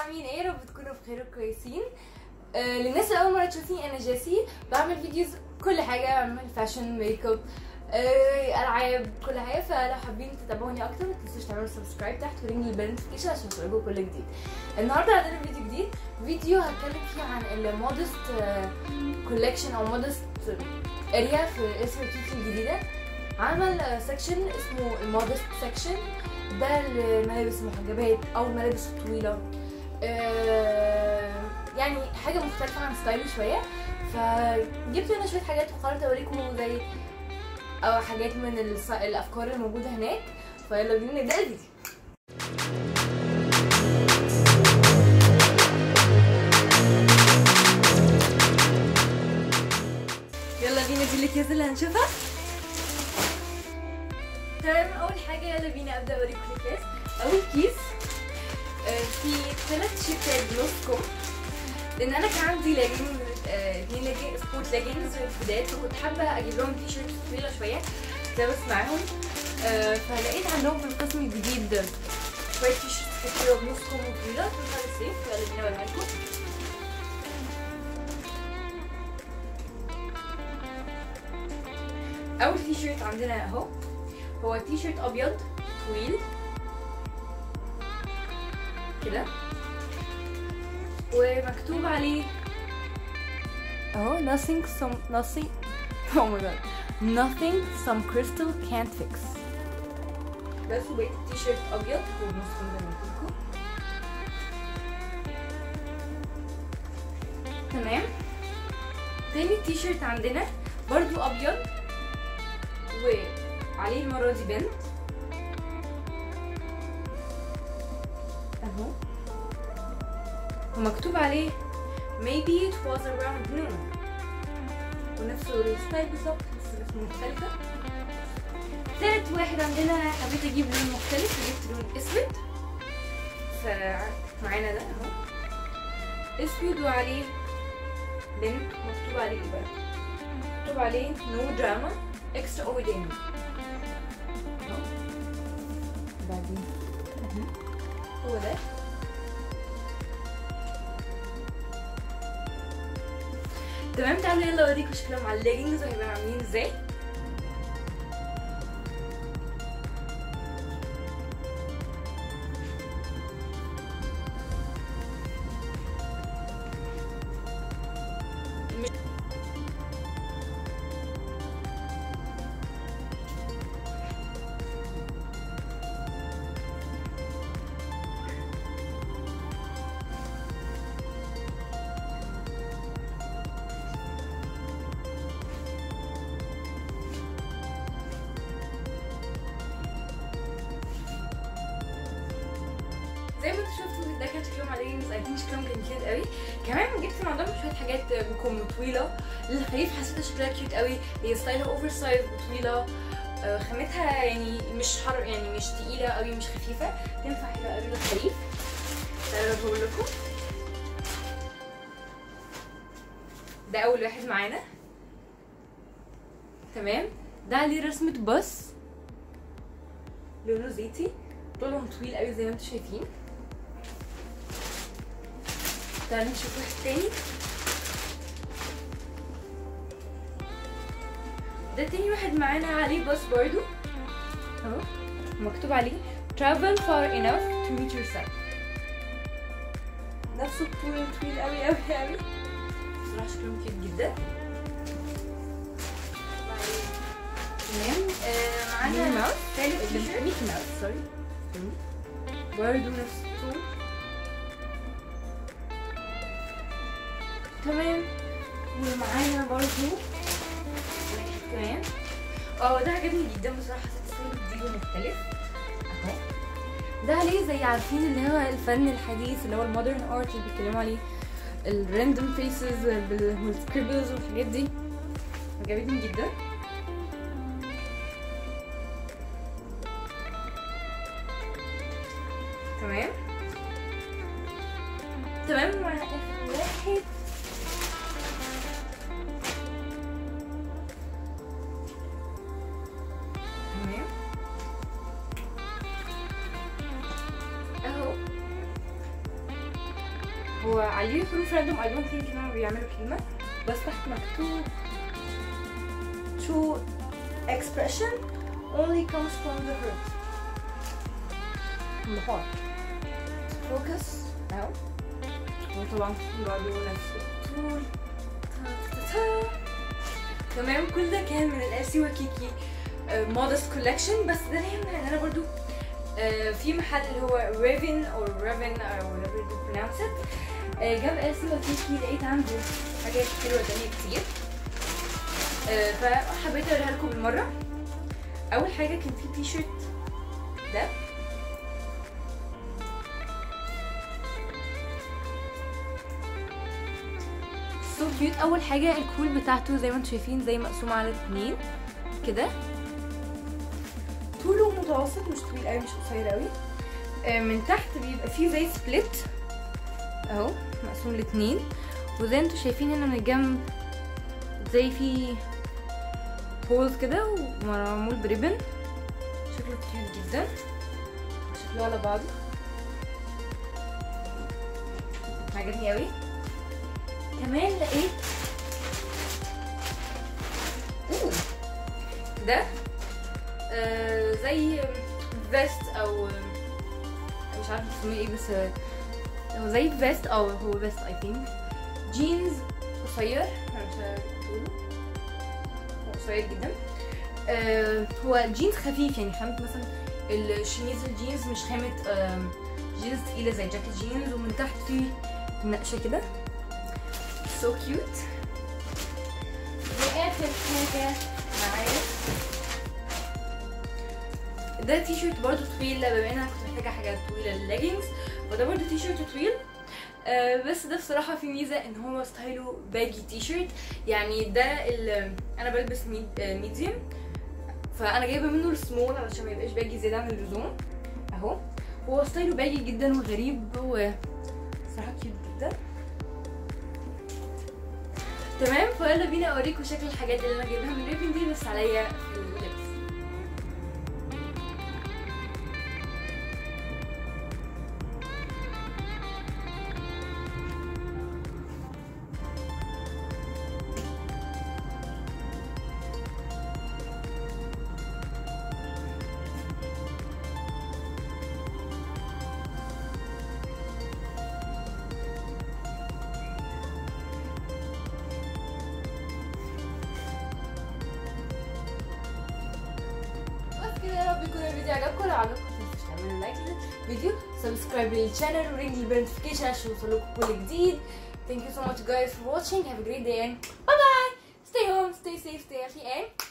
عاملين ايه يا رب تكونوا بخير وكويسين آه للناس اللي اول مره تشوفيني انا جيسي بعمل فيديوز كل حاجه بعمل فاشن ميك اب آه العاب كل حاجه فلو حابين تتابعوني اكتر ما تنسوش تعملوا سبسكرايب تحت ورينج البنوتيفيكيشن عشان توصلكوا كل جديد النهارده عندنا فيديو جديد فيديو هتكلم فيه عن المودست كولكشن او مودست اريا في اسم كيكي الجديده عمل سكشن اسمه المودست سكشن ده الملابس المحجبات او الملابس الطويله آه يعني حاجه مختلفه عن ستايلي شويه فجبت هنا شويه حاجات وقررت اوريكم زي او حاجات من الص- الافكار الموجوده هناك فيلا بينا نبدا الفيديو يلا بينا دي الكيس اللي هنشوفها تمام اول حاجه يلا بينا ابدا اوريكم الكيس اول كيس آه، في ثلاث شيبات بنصكم لان انا كان عندي لاجين اتنين لاجين سبورت لاجينز في البدايات فكنت حابه اجيب لهم تي شيرت طويله شويه تلبس معاهم آه، فلقيت عندهم في القسم الجديد شويه تي شيرت كتير بنصكم وطويله تنفع للصيف يلا بينا اوريها لكم اول تي شيرت عندنا اهو هو تي شيرت ابيض طويل كده ومكتوب عليه اهو nothing some nothing oh my god nothing some crystal can't fix بس وبقيت التي شيرت ابيض ونص زي ما قلت لكم تمام تاني تي شيرت عندنا برضو ابيض وعليه المرة دي بنت اهو ومكتوب عليه maybe it was around noon ونفس الستايل بالظبط بس رسمة مختلفة تالت واحد عندنا حبيت اجيب لون مختلف جبت لون اسود فمعانا ده اهو اسود وعليه بنت مكتوب عليه ايه بقى مكتوب عليه no drama extraordinary اهو بعدين اهو هو ده تمام تعالوا يلا اوريكم شكلهم على الليجنز وهيبقوا عاملين ازاي زي ما انتوا شفتوا ده كان شكلهم على الليجنز اكيد شكلهم كان كيوت قوي كمان جبت من عندهم شويه حاجات بكم طويله للخريف حسيتها شكلها كيوت قوي هي ستايلها اوفر سايز وطويله آه، خامتها يعني مش حر يعني مش تقيله قوي مش خفيفه تنفع حلوه قوي للخريف تعالوا بقول لكم ده اول واحد معانا تمام ده عليه رسمه باص لونه زيتي طولهم طويل قوي زي ما انتم شايفين تعالوا نشوف واحد تاني ده تاني واحد معانا عليه باص برضو اهو مكتوب عليه travel far enough to meet yourself نفس الطول طويل قوي قوي قوي بصراحة شكلهم كيوت جدا تمام آه معانا مين ماوس؟ تالت تيشيرت ميكي ماوس سوري برضه نفس الطول تمام ومعانا برضه واحد كمان اه ده عجبني جدا بصراحه حسيت ستايل جديد ومختلف اهو ده عليه زي عارفين اللي هو الفن الحديث اللي هو المودرن ارت اللي بيتكلموا عليه الراندوم فيسز والسكريبلز والحاجات دي عجبتني جدا تمام تمام مع اخر واحد تمام اهو هو عليه حروف راندوم I don't think انهم بيعملوا كلمة بس تحت مكتوب true expression only comes from the heart from the heart focus اهو وطبعا برضه نفس الطول تا- تا- تا. تمام كل ده كان من الاسي وكيكي مودست كولكشن بس ده يهمنا ان انا برضو آه، في محل اللي هو ريفن او ريفن او whatever you pronounce it آه، جنب اسي وكيكي لقيت عنده حاجات حلوه تانية كتير آه، فحبيت اوريها لكم بالمره اول حاجه كان في تي شيرت ده سو كيوت اول حاجه الكول بتاعته زي ما انتم شايفين زي مقسوم على اتنين كده طوله متوسط مش طويل قوي مش قصير قوي آه، من تحت بيبقى فيه زي سبليت اهو مقسوم لاتنين وزي انتم شايفين هنا من الجنب زي في هولز كده ومعمول بريبن شكله كيوت جدا شكله على بعضه عجبني قوي كمان لقيت اوه ده آه زي فيست او مش عارفه اسمه ايه بس آه، هو زي فيست او هو فيست اي ثينك جينز قصير انا مش هقوله هو قصير جدا آه هو جينز خفيف يعني خامة مثلا الشميز الجينز مش خامة آه جينز تقيلة زي جاكيت جينز ومن تحت فيه نقشة كده so cute واخر حاجة معايا ده تي شيرت برضه طويل بما ان انا كنت محتاجة حاجة طويلة للليجنز وده برضه تي شيرت طويل آه بس ده بصراحة في ميزة ان هو ستايله باجي تي شيرت يعني ده ال- انا بلبس ميديوم فانا جايبة منه السمول علشان ما يبقاش باجي زيادة عن اللزوم اهو هو ستايله باجي جدا وغريب هو صراحة كيوت جدا تمام فيلا بينا اوريكم شكل الحاجات اللي انا جايبها من ريفن دي بس عليا في اللبس بس كده يا رب يكون الفيديو عجبكم لو عجبكم متنسوش تعملوا لايك للفيديو سبسكرايب للشانل ورينج النوتيفيكيشن عشان يوصلكم كل جديد Thank you so much guys for watching. Have a great day and bye bye. Stay home, stay safe, stay healthy and